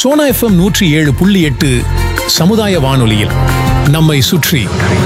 Sona FM நூற்றி ஏழு புள்ளி எட்டு சமுதாய வானொலியில் நம்மை சுற்றி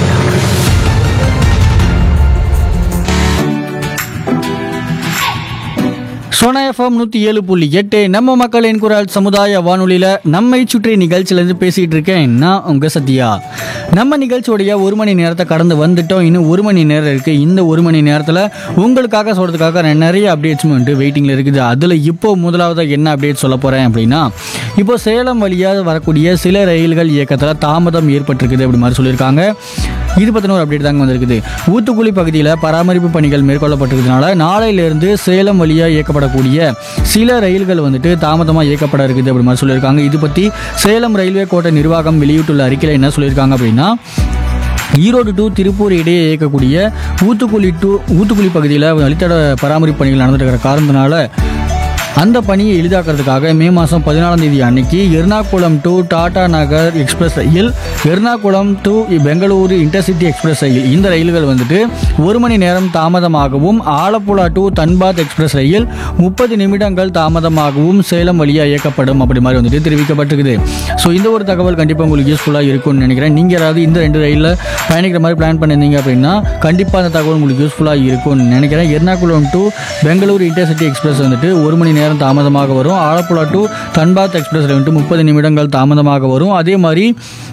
சோனா எஃப்எம் நூற்றி ஏழு புள்ளி எட்டு நம்ம மக்களின் குரல் சமுதாய வானொலியில் நம்மை சுற்றி நிகழ்ச்சியிலேருந்து பேசிகிட்டு இருக்கேன் நான் உங்கள் சத்யா நம்ம நிகழ்ச்சியோடைய ஒரு மணி நேரத்தை கடந்து வந்துட்டோம் இன்னும் ஒரு மணி நேரம் இருக்குது இந்த ஒரு மணி நேரத்தில் உங்களுக்காக சொல்கிறதுக்காக நான் நிறைய அப்டேட்ஸ் வந்துட்டு வெயிட்டிங்கில் இருக்குது அதில் இப்போ முதலாவதாக என்ன அப்டேட் சொல்ல போகிறேன் அப்படின்னா இப்போ சேலம் வழியாக வரக்கூடிய சில ரயில்கள் இயக்கத்தில் தாமதம் ஏற்பட்டிருக்குது அப்படி மாதிரி சொல்லியிருக்காங்க இது பற்றின ஒரு அப்டேட் தாங்க வந்திருக்குது ஊத்துக்குளி பகுதியில் பராமரிப்பு பணிகள் மேற்கொள்ளப்பட்டிருக்கிறதுனால நாளையிலிருந்து சேலம் வழியாக இயக்கப்படக்கூடிய சில ரயில்கள் வந்துட்டு தாமதமாக இயக்கப்பட இருக்குது அப்படி மாதிரி சொல்லியிருக்காங்க இது பற்றி சேலம் ரயில்வே கோட்ட நிர்வாகம் வெளியிட்டுள்ள அறிக்கையில் என்ன சொல்லியிருக்காங்க அப்படின்னா ஈரோடு டு திருப்பூர் இடையே இயக்கக்கூடிய ஊத்துக்குளி டு ஊத்துக்குளி பகுதியில் வழித்தட பராமரிப்பு பணிகள் நடந்துட்டு இருக்கிற காரணத்தினால அந்த பணியை எளிதாக்குறதுக்காக மே மாதம் பதினாலாம் தேதி அன்னைக்கு எர்ணாகுளம் டு டாடா நகர் எக்ஸ்பிரஸ் ரயில் Ernakulam to Bengaluru intercity express ரயில் இந்த ரயில்கள் வந்துட்டு ஒரு மணி நேரம் தாமதமாகவும் ஆலப்புழா டு தன்பாத் எக்ஸ்பிரஸ் ரயில் முப்பது நிமிடங்கள் தாமதமாகவும் சேலம் வழியாக இயக்கப்படும் அப்படி மாதிரி வந்துட்டு தெரிவிக்கப்பட்டிருக்குது ஸோ இந்த ஒரு தகவல் கண்டிப்பாக உங்களுக்கு யூஸ்ஃபுல்லாக இருக்கும்னு நினைக்கிறேன் நீங்கள் யாராவது இந்த ரெண்டு ரயிலில் பயணிக்கிற மாதிரி பிளான் பண்ணியிருந்தீங்க அப்படின்னா கண்டிப்பாக அந்த தகவல் உங்களுக்கு யூஸ்ஃபுல்லாக இருக்கும்னு நினைக்கிறேன் Ernakulam to Bengaluru intercity express வந்துட்டு ஒரு மணி நேரம் தாமதமாக வரும் ஆலப்புழா டு தன்பாத் எக்ஸ்பிரஸ் வந்துட்டு முப்பது நிமிடங்கள் தாமதமாக வரும் அதே மாதிரி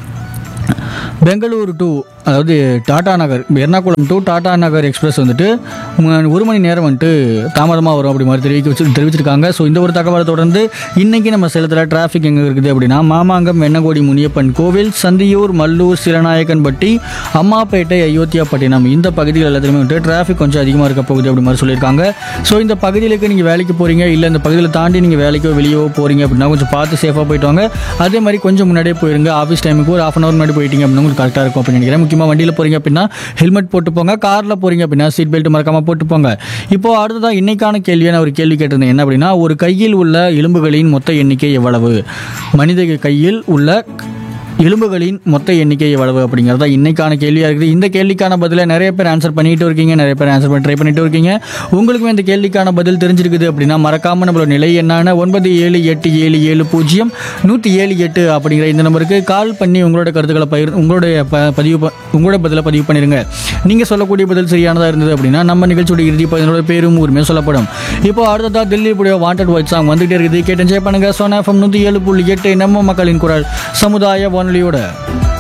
பெங்களூரு டு அதாவது டாடா நகர் எர்ணாகுளம் டு டாடா நகர் எக்ஸ்பிரஸ் வந்துட்டு ம- ஒரு மணி நேரம் வந்துட்டு தாமதமாக வரும் அப்படி மாதிரி தெரிவிக்க வச்சு தெரிவிச்சிருக்காங்க ஸோ இந்த ஒரு தகவலை தொடர்ந்து இன்னைக்கு நம்ம சேலத்தில் டிராஃபிக் எங்கே இருக்குது அப்படின்னா மாமாங்கம் வெண்ணகோடி முனியப்பன் கோவில் சந்தியூர் மல்லூர் சிறநாயக்கன்பட்டி அம்மாப்பேட்டை அயோத்தியாப்பட்டினம் இந்த பகுதிகள் எல்லாத்துலேயுமே வந்துட்டு டிராஃபிக் கொஞ்சம் அதிகமாக இருக்க போகுது அப்படி மாதிரி சொல்லியிருக்காங்க ஸோ இந்த பகுதிகளுக்கு நீங்கள் வேலைக்கு போகிறீங்க இல்லை இந்த பகுதியில் தாண்டி நீங்கள் வேலைக்கோ வெளியோ போகிறீங்க அப்படின்னா கொஞ்சம் பார்த்து சேஃபாக போயிட்டு வாங்க அதே மாதிரி கொஞ்சம் முன்னாடியே போயிருங்க ஆஃபீஸ் டைமுக்கு ஒரு ஆஃப் அன் அவர் முன்னாடி போயிட்டீங்க அப்படின்னா உங்களுக்கு கரெக்டாக இருக்கும் அப்படின்னு நினைக்கிறேன் முக்கியமாக வண்டியில் போகிறீங்க அப்படின்னா ஹெல்மெட் போட்டு போங்க காரில் போகிறீங்க அப்படின்னா சீட் பெல்ட் மறக்காமல் போட்டு போங்க இப்போ அடுத்ததான் இன்னைக்கான கேள்வியை நான் ஒரு கேள்வி கேட்டிருந்தேன் என்ன அப்படின்னா ஒரு கையில் உள்ள எலும்புகளின் மொத்த எண்ணிக்கை எவ்வளவு மனித கையில் உள்ள எலும்புகளின் மொத்த எண்ணிக்கை எவ்வளவு அப்படிங்கிறது தான் இன்னைக்கான கேள்வியாக இருக்குது இந்த கேள்விக்கான பதிலை நிறைய பேர் ஆன்சர் பண்ணிட்டு இருக்கீங்க நிறைய பேர் ஆன்சர் பண்ணி ட்ரை பண்ணிட்டு இருக்கீங்க உங்களுக்குமே இந்த கேள்விக்கான பதில் தெரிஞ்சிருக்குது அப்படின்னா மறக்காம நம்மளோட நிலை என்னான ஒன்பது ஏழு எட்டு ஏழு ஏழு பூஜ்ஜியம் நூற்றி ஏழு எட்டு அப்படிங்கிற இந்த நம்பருக்கு கால் பண்ணி உங்களோட கருத்துக்களை பகிர் உங்களுடைய ப பதிவு ப- உங்களோட பதிலை பதிவு பண்ணிடுங்க நீங்கள் சொல்லக்கூடிய பதில் சரியானதாக இருந்தது அப்படின்னா நம்ம நிகழ்ச்சியோட இறுதி பதினோட பேரும் ஊருமே சொல்லப்படும் இப்போ அடுத்ததா தில்லி புடிய வாண்டட் ஒயிட் சாங் வந்துகிட்டே இருக்குது கேட்டு என்ஜாய் பண்ணுங்க சோனா எஃப்எம் நூற்றி ஏழு புள்ளி எட்டு நம்ம மக்களின் குரல் சமுதாய வானொலியோட